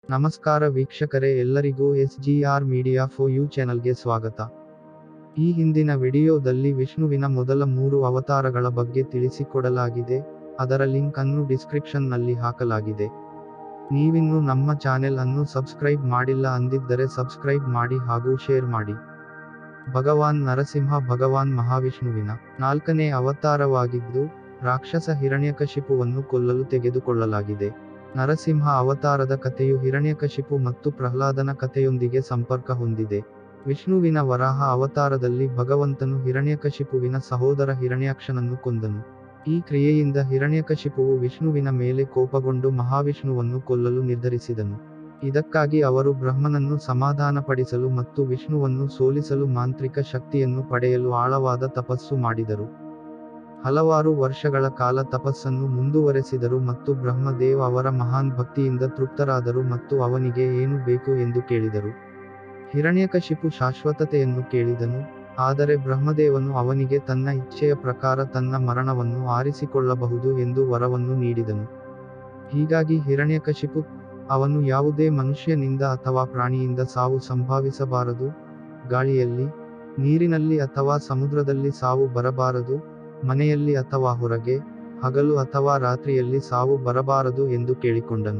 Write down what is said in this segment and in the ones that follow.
ನಮಸ್ಕಾರ ವೀಕ್ಷಕರೇ ಎಲ್ಲರಿಗೂ S G R media for you ಚಾನಲ್ಗೆ ಸ್ವಾಗತ ಈ ಹಿಂದಿನ ವಿಡಿಯೋದಲ್ಲಿ ವಿಷ್ಣುವಿನ ಮೊದಲ ಮೂರು ಅವತಾರಗಳ ಬಗ್ಗೆ ತಿಳಿಸಿಕೊಡಲಾಗಿದೆ ಅದರ ಲಿಂಕ್ ಅನ್ನು ಡಿಸ್ಕ್ರಿಪ್ಷನ್ ನಲ್ಲಿ ಹಾಕಲಾಗಿದೆ ನೀವಿನ್ನು ನಮ್ಮ ಚಾನೆಲ್ ಅನ್ನು ಸಬ್ಸ್ಕ್ರೈಬ್ ಮಾಡಿಲ್ಲ ಅಂದಿದ್ದರೆ ಸಬ್ಸ್ಕ್ರೈಬ್ ಮಾಡಿ ಹಾಗೂ ಶೇರ್ ಮಾಡಿ ಭಗವಾನ್ ನರಸಿಂಹ ಭಗವಾನ್ ಮಹಾವಿಷ್ಣುವಿನ ನಾಲ್ಕನೇ ಅವತಾರವಾಗಿದ್ದು ರಾಕ್ಷಸ ಹಿರಣ್ಯಕಶಿಪುವನ್ನು ಕೊಲ್ಲಲು ತೆಗೆದುಕೊಳ್ಳಲಾಗಿದೆ ನರಸಿಂಹ ಅವತಾರದ ಕಥೆಯು ಹಿರಣ್ಯಕಶಿಪು ಮತ್ತು ಪ್ರಹ್ಲಾದನ ಕಥೆಯೊಂದಿಗೆ ಸಂಪರ್ಕ ಹೊಂದಿದೆ ವಿಷ್ಣುವಿನ ವರಾಹ ಅವತಾರದಲ್ಲಿ ಭಗವಂತನು ಹಿರಣ್ಯಕಶಿಪುವಿನ ಸಹೋದರ ಹಿರಣ್ಯಾಕ್ಷನನ್ನು ಕೊಂದನು ಈ ಕ್ರಿಯೆಯಿಂದ ಹಿರಣ್ಯಕಶಿಪುವು ವಿಷ್ಣುವಿನ ಮೇಲೆ ಕೋಪಗೊಂಡು ಮಹಾವಿಷ್ಣುವನ್ನು ಕೊಲ್ಲಲು ನಿರ್ಧರಿಸಿದನು ಇದಕ್ಕಾಗಿ ಅವರು ಬ್ರಹ್ಮನನ್ನು ಸಮಾಧಾನಪಡಿಸಲು ಮತ್ತು ವಿಷ್ಣುವನ್ನು ಸೋಲಿಸಲು ಮಾಂತ್ರಿಕ ಶಕ್ತಿಯನ್ನು ಪಡೆಯಲು ಆಳವಾದ ತಪಸ್ಸು ಮಾಡಿದರು ಹಲವಾರು ವರ್ಷಗಳ ಕಾಲ ತಪಸ್ಸನ್ನು ಮುಂದುವರೆಸಿದರು ಮತ್ತು ಬ್ರಹ್ಮದೇವ್ ಅವರ ಮಹಾನ್ ಭಕ್ತಿಯಿಂದ ತೃಪ್ತರಾದರು ಮತ್ತು ಅವನಿಗೆ ಏನು ಬೇಕು ಎಂದು ಕೇಳಿದರು ಹಿರಣ್ಯಕಶಿಪು ಶಾಶ್ವತತೆಯನ್ನು ಕೇಳಿದನು ಆದರೆ ಬ್ರಹ್ಮದೇವನು ಅವನಿಗೆ ತನ್ನ ಇಚ್ಛೆಯ ಪ್ರಕಾರ ತನ್ನ ಮರಣವನ್ನು ಆರಿಸಿಕೊಳ್ಳಬಹುದು ಎಂದು ವರವನ್ನು ನೀಡಿದನು ಹೀಗಾಗಿ ಹಿರಣ್ಯಕಶಿಪು ಅವನು ಯಾವುದೇ ಮನುಷ್ಯನಿಂದ ಅಥವಾ ಪ್ರಾಣಿಯಿಂದ ಸಾವು ಸಂಭವಿಸಬಾರದು ಗಾಳಿಯಲ್ಲಿ ನೀರಿನಲ್ಲಿ ಅಥವಾ ಸಮುದ್ರದಲ್ಲಿ ಸಾವು ಬರಬಾರದು ಮನೆಯಲ್ಲಿ ಅಥವಾ ಹೊರಗೆ ಹಗಲು ಅಥವಾ ರಾತ್ರಿಯಲ್ಲಿ ಸಾವು ಬರಬಾರದು ಎಂದು ಕೇಳಿಕೊಂಡನು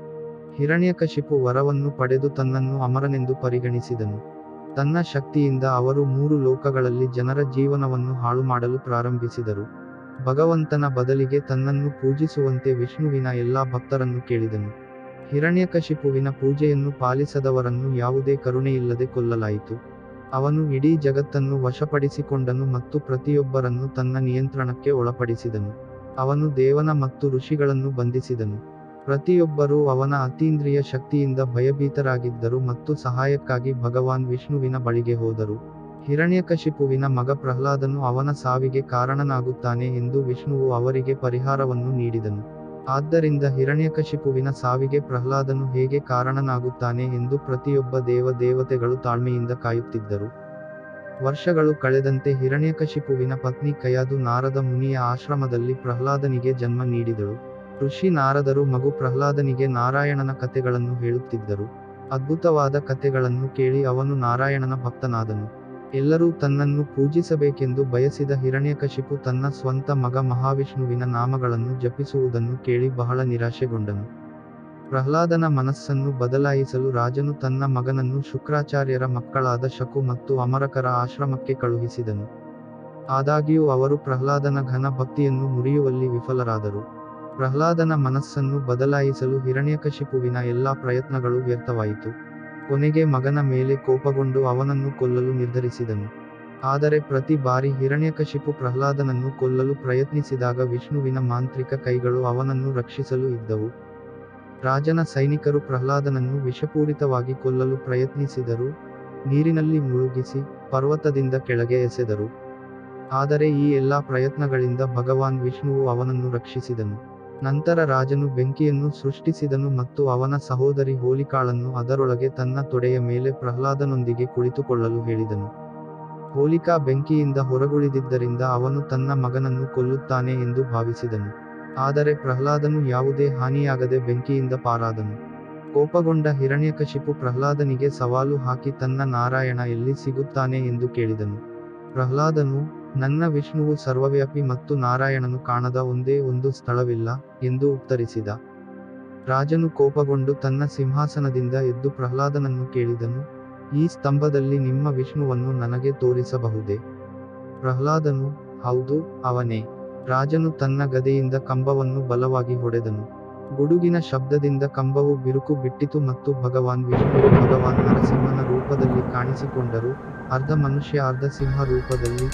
ಹಿರಣ್ಯಕಶಿಪು ವರವನ್ನು ಪಡೆದು ತನ್ನನ್ನು ಅಮರನೆಂದು ಪರಿಗಣಿಸಿದನು ತನ್ನ ಶಕ್ತಿಯಿಂದ ಅವರು ಮೂರು ಲೋಕಗಳಲ್ಲಿ ಜನರ ಜೀವನವನ್ನು ಹಾಳು ಮಾಡಲು ಪ್ರಾರಂಭಿಸಿದರು ಭಗವಂತನ ಬದಲಿಗೆ ತನ್ನನ್ನು ಪೂಜಿಸುವಂತೆ ವಿಷ್ಣುವಿನ ಎಲ್ಲಾ ಭಕ್ತರನ್ನು ಕೇಳಿದನು ಹಿರಣ್ಯಕಶಿಪುವಿನ ಪೂಜೆಯನ್ನು ಪಾಲಿಸದವರನ್ನು ಯಾವುದೇ ಕರುಣೆಯಿಲ್ಲದೆ ಕೊಲ್ಲಲಾಯಿತು ಅವನು ಇಡೀ ಜಗತ್ತನ್ನು ವಶಪಡಿಸಿಕೊಂಡನು ಮತ್ತು ಪ್ರತಿಯೊಬ್ಬರನ್ನು ತನ್ನ ನಿಯಂತ್ರಣಕ್ಕೆ ಒಳಪಡಿಸಿದನು ಅವನು ದೇವನ ಮತ್ತು ಋಷಿಗಳನ್ನು ಬಂಧಿಸಿದನು ಪ್ರತಿಯೊಬ್ಬರೂ ಅವನ ಅತೀಂದ್ರಿಯ ಶಕ್ತಿಯಿಂದ ಭಯಭೀತರಾಗಿದ್ದರು ಮತ್ತು ಸಹಾಯಕ್ಕಾಗಿ ಭಗವಾನ್ ವಿಷ್ಣುವಿನ ಬಳಿಗೆ ಹೋದರು ಹಿರಣ್ಯಕಶಿಪುವಿನ ಮಗ ಪ್ರಹ್ಲಾದನು ಅವನ ಸಾವಿಗೆ ಕಾರಣನಾಗುತ್ತಾನೆ ಎಂದು ವಿಷ್ಣುವು ಅವರಿಗೆ ಪರಿಹಾರವನ್ನು ನೀಡಿದನು ಆದ್ದರಿಂದ ಹಿರಣ್ಯಕಶಿಪುವಿನ ಸಾವಿಗೆ ಪ್ರಹ್ಲಾದನು ಹೇಗೆ ಕಾರಣನಾಗುತ್ತಾನೆ ಎಂದು ಪ್ರತಿಯೊಬ್ಬ ದೇವ ದೇವತೆಗಳು ತಾಳ್ಮೆಯಿಂದ ಕಾಯುತ್ತಿದ್ದರು ವರ್ಷಗಳು ಕಳೆದಂತೆ ಹಿರಣ್ಯಕಶಿಪುವಿನ ಪತ್ನಿ ಕಯಾದು ನಾರದ ಮುನಿಯ ಆಶ್ರಮದಲ್ಲಿ ಪ್ರಹ್ಲಾದನಿಗೆ ಜನ್ಮ ನೀಡಿದಳು ಋಷಿ ನಾರದರು ಮಗು ಪ್ರಹ್ಲಾದನಿಗೆ ನಾರಾಯಣನ ಕಥೆಗಳನ್ನು ಹೇಳುತ್ತಿದ್ದರು ಅದ್ಭುತವಾದ ಕಥೆಗಳನ್ನು ಕೇಳಿ ಅವನು ನಾರಾಯಣನ ಭಕ್ತನಾದನು ಎಲ್ಲರೂ ತನ್ನನ್ನು ಪೂಜಿಸಬೇಕೆಂದು ಬಯಸಿದ ಹಿರಣ್ಯಕಶಿಪು ತನ್ನ ಸ್ವಂತ ಮಗ ಮಹಾವಿಷ್ಣುವಿನ ನಾಮಗಳನ್ನು ಜಪಿಸುವುದನ್ನು ಕೇಳಿ ಬಹಳ ನಿರಾಶೆಗೊಂಡನು ಪ್ರಹ್ಲಾದನ ಮನಸ್ಸನ್ನು ಬದಲಾಯಿಸಲು ರಾಜನು ತನ್ನ ಮಗನನ್ನು ಶುಕ್ರಾಚಾರ್ಯರ ಮಕ್ಕಳಾದ ಶಕು ಮತ್ತು ಅಮರಕರ ಆಶ್ರಮಕ್ಕೆ ಕಳುಹಿಸಿದನು ಆದಾಗ್ಯೂ ಅವರು ಪ್ರಹ್ಲಾದನ ಘನ ಭಕ್ತಿಯನ್ನು ಮುರಿಯುವಲ್ಲಿ ವಿಫಲರಾದರು ಪ್ರಹ್ಲಾದನ ಮನಸ್ಸನ್ನು ಬದಲಾಯಿಸಲು ಹಿರಣ್ಯಕಶಿಪುವಿನ ಎಲ್ಲಾ ಪ್ರಯತ್ನಗಳು ವ್ಯರ್ಥವಾಯಿತು ಕೊನೆಗೆ ಮಗನ ಮೇಲೆ ಕೋಪಗೊಂಡು ಅವನನ್ನು ಕೊಲ್ಲಲು ನಿರ್ಧರಿಸಿದನು ಆದರೆ ಪ್ರತಿ ಬಾರಿ ಹಿರಣ್ಯಕಶಿಪು ಪ್ರಹ್ಲಾದನನ್ನು ಕೊಲ್ಲಲು ಪ್ರಯತ್ನಿಸಿದಾಗ ವಿಷ್ಣುವಿನ ಮಾಂತ್ರಿಕ ಕೈಗಳು ಅವನನ್ನು ರಕ್ಷಿಸಲು ಇದ್ದವು ರಾಜನ ಸೈನಿಕರು ಪ್ರಹ್ಲಾದನನ್ನು ವಿಷಪೂರಿತವಾಗಿ ಕೊಲ್ಲಲು ಪ್ರಯತ್ನಿಸಿದರು ನೀರಿನಲ್ಲಿ ಮುಳುಗಿಸಿ ಪರ್ವತದಿಂದ ಕೆಳಗೆ ಎಸೆದರು ಆದರೆ ಈ ಎಲ್ಲಾ ಪ್ರಯತ್ನಗಳಿಂದ ಭಗವಾನ್ ವಿಷ್ಣುವು ಅವನನ್ನು ರಕ್ಷಿಸಿದನು ನಂತರ ರಾಜನು ಬೆಂಕಿಯನ್ನು ಸೃಷ್ಟಿಸಿದನು ಮತ್ತು ಅವನ ಸಹೋದರಿ ಹೋಲಿಕಾಳನ್ನು ಅದರೊಳಗೆ ತನ್ನ ತೊಡೆಯ ಮೇಲೆ ಪ್ರಹ್ಲಾದನೊಂದಿಗೆ ಕುಳಿತುಕೊಳ್ಳಲು ಹೇಳಿದನು ಹೋಲಿಕಾ ಬೆಂಕಿಯಿಂದ ಹೊರಗುಳಿದಿದ್ದರಿಂದ ಅವನು ತನ್ನ ಮಗನನ್ನು ಕೊಲ್ಲುತ್ತಾನೆ ಎಂದು ಭಾವಿಸಿದನು ಆದರೆ ಪ್ರಹ್ಲಾದನು ಯಾವುದೇ ಹಾನಿಯಾಗದೆ ಬೆಂಕಿಯಿಂದ ಪಾರಾದನು ಕೋಪಗೊಂಡ ಹಿರಣ್ಯಕಶಿಪು ಪ್ರಹ್ಲಾದನಿಗೆ ಸವಾಲು ಹಾಕಿ ತನ್ನ ನಾರಾಯಣ ಎಲ್ಲಿ ಸಿಗುತ್ತಾನೆ ಎಂದು ಕೇಳಿದನು ಪ್ರಹ್ಲಾದನು ನನ್ನ ವಿಷ್ಣುವು ಸರ್ವವ್ಯಾಪಿ ಮತ್ತು ನಾರಾಯಣನು ಕಾಣದ ಒಂದೇ ಒಂದು ಸ್ಥಳವಿಲ್ಲ ಎಂದು ಉತ್ತರಿಸಿದ ರಾಜನು ಕೋಪಗೊಂಡು ತನ್ನ ಸಿಂಹಾಸನದಿಂದ ಎದ್ದು ಪ್ರಹ್ಲಾದನನ್ನು ಕೇಳಿದನು ಈ ಸ್ತಂಭದಲ್ಲಿ ನಿಮ್ಮ ವಿಷ್ಣುವನ್ನು ನನಗೆ ತೋರಿಸಬಹುದೇ ಪ್ರಹ್ಲಾದನು ಹೌದು ಅವನೇ ರಾಜನು ತನ್ನ ಗದೆಯಿಂದ ಕಂಬವನ್ನು ಬಲವಾಗಿ ಹೊಡೆದನು ಗುಡುಗಿನ ಶಬ್ದದಿಂದ ಕಂಬವು ಬಿರುಕು ಬಿಟ್ಟಿತು ಮತ್ತು ಭಗವಾನ್ ವಿಷ್ಣುವು ಭಗವಾನ್ ನರಸಿಂಹನ ರೂಪದಲ್ಲಿ ಕಾಣಿಸಿಕೊಂಡರು ಅರ್ಧ ಮನುಷ್ಯ ಅರ್ಧ ಸಿಂಹ ರೂಪದಲ್ಲಿ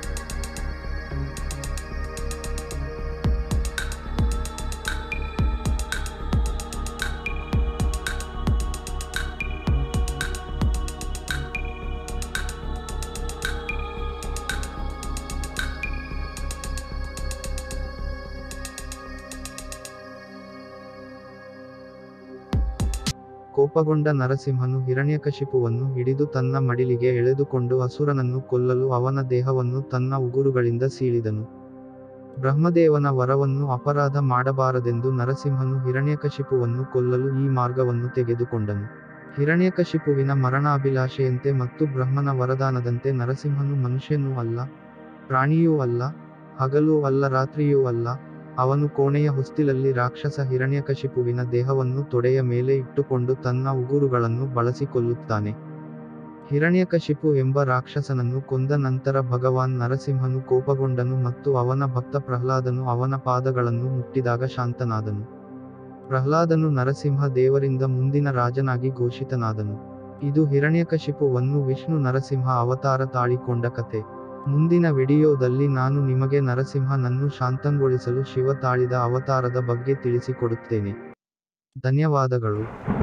ಕೋಪಗೊಂಡ ನರಸಿಂಹನು ಹಿರಣ್ಯಕಶಿಪುವನ್ನು ಹಿಡಿದು ತನ್ನ ಮಡಿಲಿಗೆ ಎಳೆದುಕೊಂಡು ಅಸುರನನ್ನು ಕೊಲ್ಲಲು ಅವನ ದೇಹವನ್ನು ತನ್ನ ಉಗುರುಗಳಿಂದ ಸೀಳಿದನು ಬ್ರಹ್ಮದೇವನ ವರವನ್ನು ಅಪರಾಧ ಮಾಡಬಾರದೆಂದು ನರಸಿಂಹನು ಹಿರಣ್ಯಕಶಿಪುವನ್ನು ಕೊಲ್ಲಲು ಈ ಮಾರ್ಗವನ್ನು ತೆಗೆದುಕೊಂಡನು ಹಿರಣ್ಯಕಶಿಪುವಿನ ಮರಣಾಭಿಲಾಷೆಯಂತೆ ಮತ್ತು ಬ್ರಹ್ಮನ ವರದಾನದಂತೆ ನರಸಿಂಹನು ಮನುಷ್ಯನೂ ಅಲ್ಲ ಪ್ರಾಣಿಯೂ ಅಲ್ಲ ಹಗಲೂ ಅಲ್ಲ ರಾತ್ರಿಯೂ ಅಲ್ಲ ಅವನು ಕೋಣೆಯ ಹೊಸ್ತಿಲಲ್ಲಿ ರಾಕ್ಷಸ ಹಿರಣ್ಯಕಶಿಪುವಿನ ದೇಹವನ್ನು ತೊಡೆಯ ಮೇಲೆ ಇಟ್ಟುಕೊಂಡು ತನ್ನ ಉಗುರುಗಳನ್ನು ಬಳಸಿ ಕೊಲ್ಲುತ್ತಾನೆ ಹಿರಣ್ಯಕಶಿಪು ಎಂಬ ರಾಕ್ಷಸನನ್ನು ಕೊಂದ ನಂತರ ಭಗವಾನ್ ನರಸಿಂಹನು ಕೋಪಗೊಂಡನು ಮತ್ತು ಅವನ ಭಕ್ತ ಪ್ರಹ್ಲಾದನು ಅವನ ಪಾದಗಳನ್ನು ಮುಟ್ಟಿದಾಗ ಶಾಂತನಾದನು ಪ್ರಹ್ಲಾದನು ನರಸಿಂಹ ದೇವರಿಂದ ಮುಂದಿನ ರಾಜನಾಗಿ ಘೋಷಿತನಾದನು ಇದು ಹಿರಣ್ಯಕಶಿಪುವನ್ನು ವಿಷ್ಣು ನರಸಿಂಹ ಅವತಾರ ತಾಳಿಕೊಂಡ ಕತೆ ಮುಂದಿನ ವಿಡಿಯೋದಲ್ಲಿ ನಾನು ನಿಮಗೆ ನರಸಿಂಹನನ್ನು ಶಾಂತಗೊಳಿಸಲು ಶಿವ ತಾಳಿದ ಅವತಾರದ ಬಗ್ಗೆ ತಿಳಿಸಿಕೊಡುತ್ತೇನೆ ಧನ್ಯವಾದಗಳು